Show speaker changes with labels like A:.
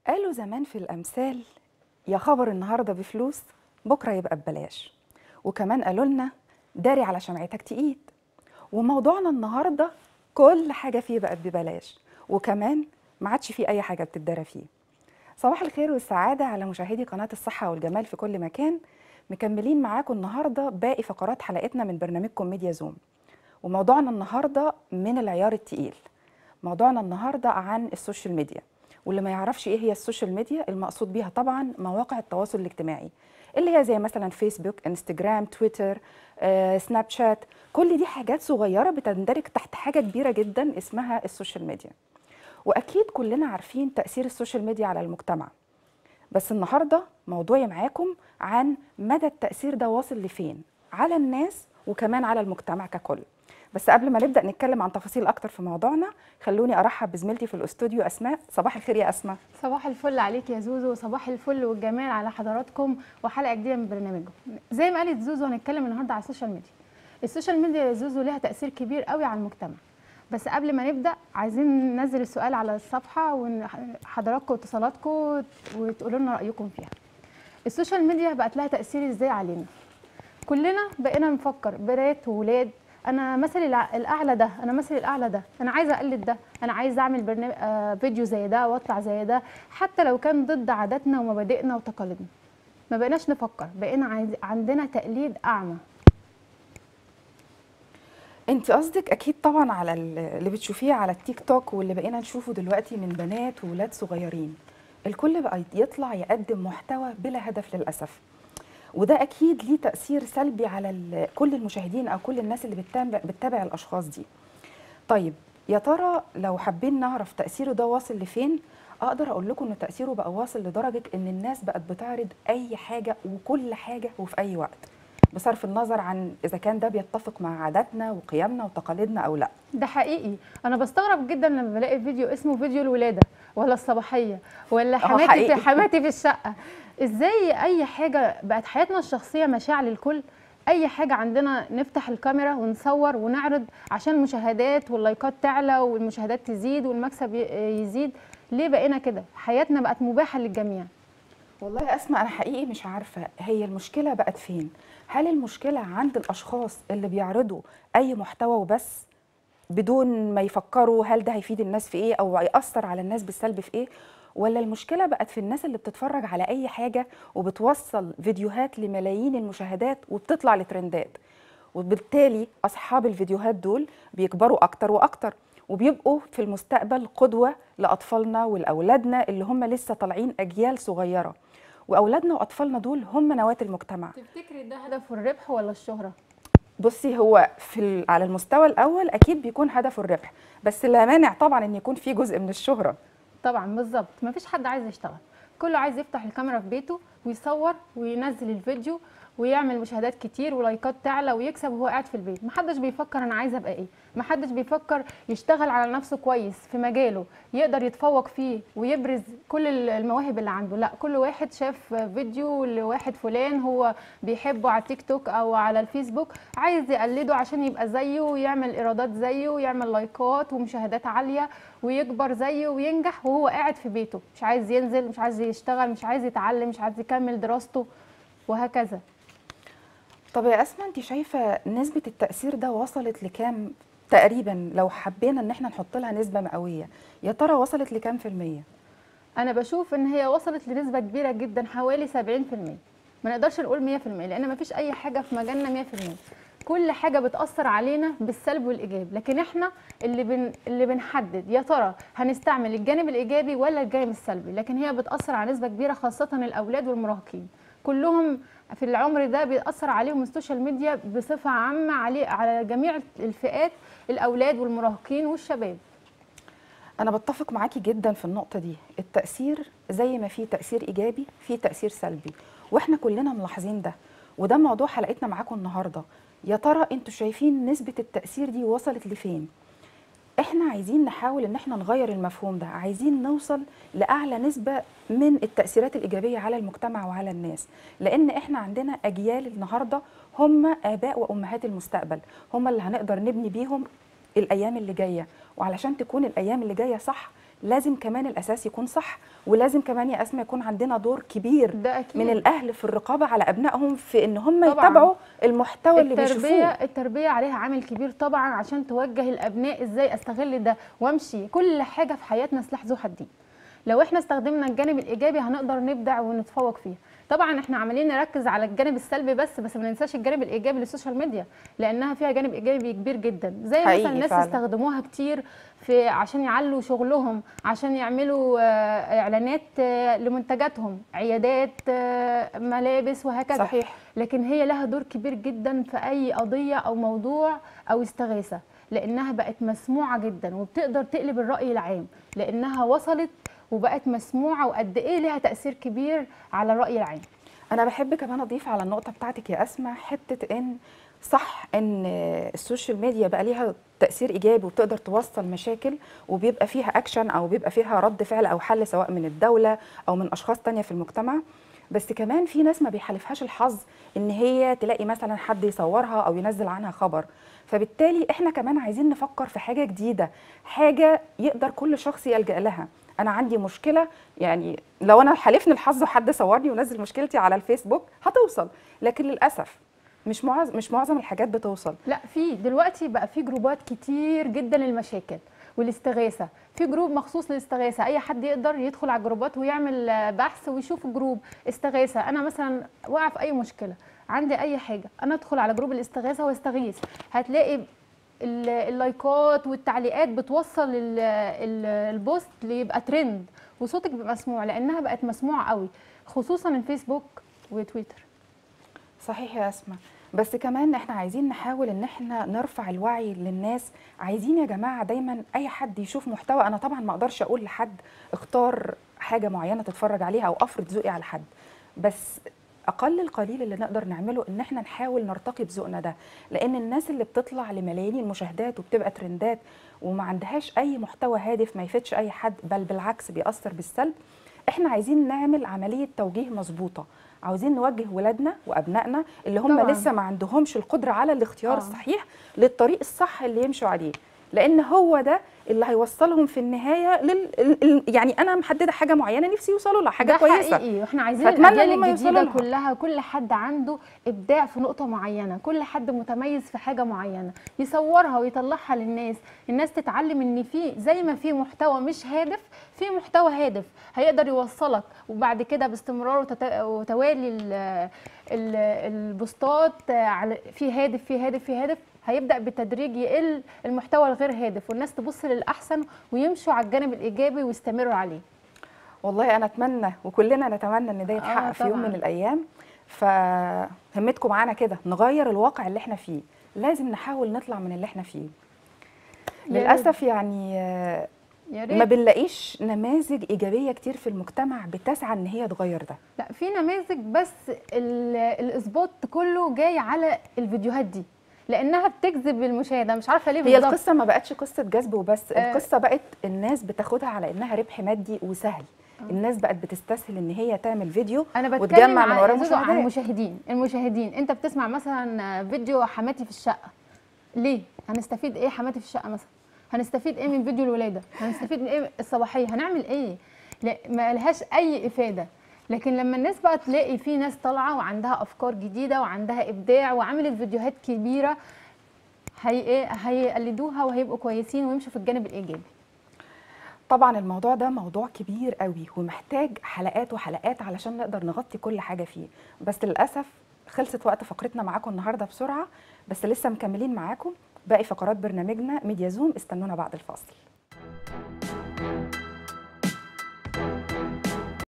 A: قالوا زمان في الأمثال يا خبر النهارده بفلوس بكره يبقى ببلاش وكمان قالوا لنا داري على شمعتك تقيد وموضوعنا النهارده كل حاجه فيه بقت ببلاش وكمان ما عادش فيه اي حاجه بتدارى فيه صباح الخير والسعاده على مشاهدي قناه الصحه والجمال في كل مكان مكملين معاكم النهارده باقي فقرات حلقتنا من برنامجكم ميديا زوم وموضوعنا النهارده من العيار التقيل موضوعنا النهارده عن السوشيال ميديا واللي ما يعرفش ايه هي السوشيال ميديا المقصود بيها طبعا مواقع التواصل الاجتماعي اللي هي زي مثلا فيسبوك انستجرام تويتر آه، سناب شات كل دي حاجات صغيره بتندرج تحت حاجه كبيره جدا اسمها السوشيال ميديا واكيد كلنا عارفين تاثير السوشيال ميديا على المجتمع بس النهارده موضوعي معاكم عن مدى التاثير ده واصل لفين على الناس وكمان على المجتمع ككل بس قبل ما نبدا نتكلم عن تفاصيل اكتر في موضوعنا خلوني ارحب بزميلتي في الاستوديو اسماء صباح الخير يا اسماء
B: صباح الفل عليك يا زوزو وصباح الفل والجمال على حضراتكم وحلقه جديده من برنامجكم زي ما قالت زوزو هنتكلم النهارده على السوشيال ميديا السوشيال ميديا يا زوزو ليها تاثير كبير قوي على المجتمع بس قبل ما نبدا عايزين ننزل السؤال على الصفحه وحضراتكم اتصالاتكم وتقولوا لنا رايكم فيها السوشيال ميديا بقت لها تاثير ازاي علينا كلنا بقينا نفكر بنات وولاد انا مثلي الع- الاعلى ده انا مثلي الاعلى ده انا عايزه اقلد ده انا عايزه اعمل برنامج آه فيديو زي ده واطلع زي ده حتى لو كان ضد عاداتنا ومبادئنا وتقاليدنا ما بقيناش نفكر بقينا عايز عندنا تقليد اعمى
A: انت قصدك اكيد طبعا على ال- اللي بتشوفيه على التيك توك واللي بقينا نشوفه دلوقتي من بنات وولاد صغيرين الكل بقى يطلع يقدم محتوى بلا هدف للاسف وده اكيد ليه تاثير سلبي على ال- كل المشاهدين او كل الناس اللي بتتابع بتتابع الاشخاص دي طيب يا ترى لو حابين نعرف تاثيره ده واصل لفين اقدر اقول لكم ان تاثيره بقى واصل لدرجه ان الناس بقت بتعرض اي حاجه وكل حاجه وفي اي وقت بصرف النظر عن اذا كان ده بيتفق مع عاداتنا وقيمنا وتقاليدنا او لا
B: ده حقيقي انا بستغرب جدا لما بلاقي فيديو اسمه فيديو الولاده ولا الصباحيه ولا حماتي في
A: حقيقي.
B: حماتي في الشقه ازاي اي حاجه بقت حياتنا الشخصيه مشاع للكل اي حاجه عندنا نفتح الكاميرا ونصور ونعرض عشان المشاهدات واللايكات تعلى والمشاهدات تزيد والمكسب ي- يزيد ليه بقينا كده حياتنا بقت مباحه للجميع
A: والله يا اسماء انا حقيقي مش عارفه هي المشكله بقت فين هل المشكله عند الاشخاص اللي بيعرضوا اي محتوى وبس بدون ما يفكروا هل ده هيفيد الناس في ايه او هيأثر على الناس بالسلب في ايه ولا المشكله بقت في الناس اللي بتتفرج على اي حاجه وبتوصل فيديوهات لملايين المشاهدات وبتطلع لترندات وبالتالي اصحاب الفيديوهات دول بيكبروا اكتر واكتر وبيبقوا في المستقبل قدوه لاطفالنا ولاولادنا اللي هم لسه طالعين اجيال صغيره واولادنا واطفالنا دول هم نواه المجتمع
B: تفتكري ده هدفه الربح ولا الشهره
A: بصي هو في ال- على المستوى الاول اكيد بيكون هدفه الربح بس لا مانع طبعا ان يكون في جزء من الشهره
B: طبعا بالظبط مفيش حد عايز يشتغل كله عايز يفتح الكاميرا في بيته ويصور وينزل الفيديو ويعمل مشاهدات كتير ولايكات تعلى ويكسب وهو قاعد في البيت محدش بيفكر انا عايزه ابقى ايه محدش بيفكر يشتغل على نفسه كويس في مجاله يقدر يتفوق فيه ويبرز كل ال- المواهب اللي عنده لا كل واحد شاف فيديو لواحد فلان هو بيحبه على تيك توك او على الفيسبوك عايز يقلده عشان يبقى زيه ويعمل ايرادات زيه ويعمل لايكات ومشاهدات عاليه ويكبر زيه وينجح وهو قاعد في بيته مش عايز ينزل مش عايز يشتغل مش عايز يتعلم مش عايز يكمل دراسته وهكذا
A: طب يا اسماء انت شايفه نسبه التاثير ده وصلت لكام تقريبا لو حبينا ان احنا نحط لها نسبه مئويه يا ترى وصلت لكام في الميه
B: انا بشوف ان هي وصلت لنسبه كبيره جدا حوالي 70% ما نقدرش نقول 100% لان ما فيش اي حاجه في مجالنا 100% كل حاجه بتاثر علينا بالسلب والايجاب لكن احنا اللي بن اللي بنحدد يا ترى هنستعمل الجانب الايجابي ولا الجانب السلبي لكن هي بتاثر على نسبه كبيره خاصه الاولاد والمراهقين كلهم في العمر ده بيأثر عليهم السوشيال ميديا بصفه عامه عليه على جميع الفئات الاولاد والمراهقين والشباب
A: انا بتفق معاكي جدا في النقطه دي التاثير زي ما في تاثير ايجابي في تاثير سلبي واحنا كلنا ملاحظين ده وده موضوع حلقتنا معاكم النهارده يا ترى انتوا شايفين نسبه التاثير دي وصلت لفين احنا عايزين نحاول ان احنا نغير المفهوم ده عايزين نوصل لاعلى نسبه من التاثيرات الايجابيه على المجتمع وعلى الناس لان احنا عندنا اجيال النهارده هم اباء وامهات المستقبل هم اللي هنقدر نبني بيهم الايام اللي جايه وعلشان تكون الايام اللي جايه صح لازم كمان الاساس يكون صح ولازم كمان يا اسماء يكون عندنا دور كبير
B: ده اكيد
A: من الاهل في الرقابه على ابنائهم في ان هم
B: طبعاً.
A: يتابعوا المحتوى اللي
B: التربيه
A: بيشوفوه
B: التربيه عليها عامل كبير طبعا عشان توجه الابناء ازاي استغل ده وامشي كل حاجه في حياتنا سلاح ذو حدين لو احنا استخدمنا الجانب الايجابي هنقدر نبدع ونتفوق فيه طبعا احنا عمالين نركز على الجانب السلبي بس بس ما ننساش الجانب الايجابي للسوشيال ميديا لانها فيها جانب ايجابي كبير جدا زي
A: حقيقي
B: مثلا الناس
A: فعلاً.
B: استخدموها كتير في عشان يعلوا شغلهم عشان يعملوا آه، اعلانات آه، لمنتجاتهم عيادات آه، ملابس وهكذا
A: صحيح
B: لكن هي لها دور كبير جدا في اي قضيه او موضوع او استغاثه لانها بقت مسموعه جدا وبتقدر تقلب الراي العام لانها وصلت وبقت مسموعه وقد ايه لها تاثير كبير على الراي العام
A: انا بحب كمان اضيف على النقطه بتاعتك يا اسماء حته ان صح ان السوشيال ميديا بقى ليها تاثير ايجابي وبتقدر توصل مشاكل وبيبقى فيها اكشن او بيبقى فيها رد فعل او حل سواء من الدوله او من اشخاص تانية في المجتمع بس كمان في ناس ما بيحالفهاش الحظ ان هي تلاقي مثلا حد يصورها او ينزل عنها خبر فبالتالي احنا كمان عايزين نفكر في حاجه جديده حاجه يقدر كل شخص يلجا لها انا عندي مشكله يعني لو انا حالفني الحظ وحد صورني ونزل مشكلتي على الفيسبوك هتوصل لكن للاسف مش معظم مش معظم الحاجات بتوصل
B: لا في دلوقتي بقى في جروبات كتير جدا للمشاكل والاستغاثه في جروب مخصوص للاستغاثه اي حد يقدر يدخل على الجروبات ويعمل آه، بحث ويشوف جروب استغاثه انا مثلا واقع في اي مشكله عندي اي حاجه انا ادخل على جروب الاستغاثه واستغيث هتلاقي ال- اللايكات والتعليقات بتوصل ال- ال- البوست ليبقى ترند وصوتك بيبقى مسموع لانها بقت مسموعه قوي خصوصا الفيسبوك وتويتر
A: صحيح يا اسماء بس كمان احنا عايزين نحاول ان احنا نرفع الوعي للناس عايزين يا جماعه دايما اي حد يشوف محتوى انا طبعا ما اقدرش اقول لحد اختار حاجه معينه تتفرج عليها او افرض ذوقي على حد بس اقل القليل اللي نقدر نعمله ان احنا نحاول نرتقي بذوقنا ده لان الناس اللي بتطلع لملايين المشاهدات وبتبقى ترندات وما عندهاش اي محتوى هادف ما يفيدش اي حد بل بالعكس بيأثر بالسلب احنا عايزين نعمل عمليه توجيه مظبوطه عاوزين نوجه ولادنا وابنائنا اللي هم
B: طبعاً.
A: لسه ما عندهمش القدره على الاختيار
B: آه.
A: الصحيح للطريق الصح اللي يمشوا عليه لان هو ده اللي هيوصلهم في النهايه لل ال- ال- يعني انا محدده حاجه معينه نفسي يوصلوا لها حاجه
B: ده
A: كويسه
B: حقيقي واحنا عايزين
A: فأتمنى
B: الاجيال
A: إن هم يوصلوا
B: الجديده
A: لها.
B: كلها كل حد عنده ابداع في نقطه معينه كل حد متميز في حاجه معينه يصورها ويطلعها للناس الناس تتعلم ان في زي ما في محتوى مش هادف في محتوى هادف هيقدر يوصلك وبعد كده باستمرار وتت- وتوالي ال- ال- البوستات على- في هادف في هادف في هادف هيبدا بالتدريج يقل المحتوى الغير هادف والناس تبص للاحسن ويمشوا على الجانب الايجابي ويستمروا عليه
A: والله انا اتمنى وكلنا نتمنى ان ده يتحقق
B: آه،
A: في يوم
B: طبعاً.
A: من الايام فهمتكم معانا كده نغير الواقع اللي احنا فيه لازم نحاول نطلع من اللي احنا فيه
B: يا
A: للاسف يعني آه،
B: يا
A: ما
B: ريت
A: بنلاقيش نماذج ايجابيه كتير في المجتمع بتسعى ان هي تغير ده
B: لا في نماذج بس ال- الاسبوت كله جاي على الفيديوهات دي لانها بتجذب المشاهده مش عارفه ليه
A: هي
B: بالظبط
A: القصه ما بقتش قصه جذب وبس
B: آه.
A: القصه بقت الناس بتاخدها على انها ربح مادي وسهل الناس بقت بتستسهل ان هي تعمل فيديو
B: انا بتكلم
A: وتجمع من
B: عن
A: وراه
B: زوزو عن
A: مشاهدات.
B: المشاهدين المشاهدين انت بتسمع مثلا فيديو حماتي في الشقه ليه هنستفيد ايه حماتي في الشقه مثلا هنستفيد ايه من فيديو الولاده هنستفيد من ايه الصباحيه هنعمل ايه لا ما لهاش اي افاده لكن لما الناس بقى تلاقي في ناس طالعه وعندها افكار جديده وعندها ابداع وعملت فيديوهات كبيره هي ايه هيقلدوها وهيبقوا كويسين ويمشوا في الجانب الايجابي
A: طبعا الموضوع ده موضوع كبير قوي ومحتاج حلقات وحلقات علشان نقدر نغطي كل حاجه فيه بس للاسف خلصت وقت فقرتنا معاكم النهارده بسرعه بس لسه مكملين معاكم باقي فقرات برنامجنا ميديا زوم استنونا بعد الفاصل